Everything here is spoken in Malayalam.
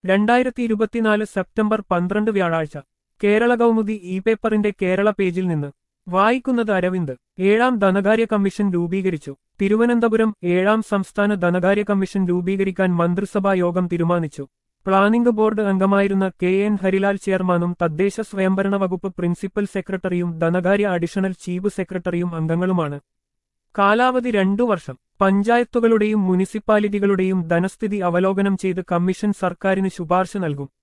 രണ്ടായിരത്തി ഇരുപത്തിനാല് സെപ്റ്റംബർ പന്ത്രണ്ട് വ്യാഴാഴ്ച കേരള കൗമുദി ഇ പേപ്പറിന്റെ കേരള പേജിൽ നിന്ന് വായിക്കുന്നത് അരവിന്ദ് ഏഴാം ധനകാര്യ കമ്മീഷൻ രൂപീകരിച്ചു തിരുവനന്തപുരം ഏഴാം സംസ്ഥാന ധനകാര്യ കമ്മീഷൻ രൂപീകരിക്കാൻ മന്ത്രിസഭാ യോഗം തീരുമാനിച്ചു പ്ലാനിംഗ് ബോർഡ് അംഗമായിരുന്ന കെ എൻ ഹരിലാൽ ചെയർമാനും തദ്ദേശ സ്വയംഭരണ വകുപ്പ് പ്രിൻസിപ്പൽ സെക്രട്ടറിയും ധനകാര്യ അഡീഷണൽ ചീഫ് സെക്രട്ടറിയും അംഗങ്ങളുമാണ് കാലാവധി രണ്ടു വർഷം പഞ്ചായത്തുകളുടെയും മുനിസിപ്പാലിറ്റികളുടെയും ധനസ്ഥിതി അവലോകനം ചെയ്ത് കമ്മീഷൻ സർക്കാരിന് ശുപാർശ നൽകും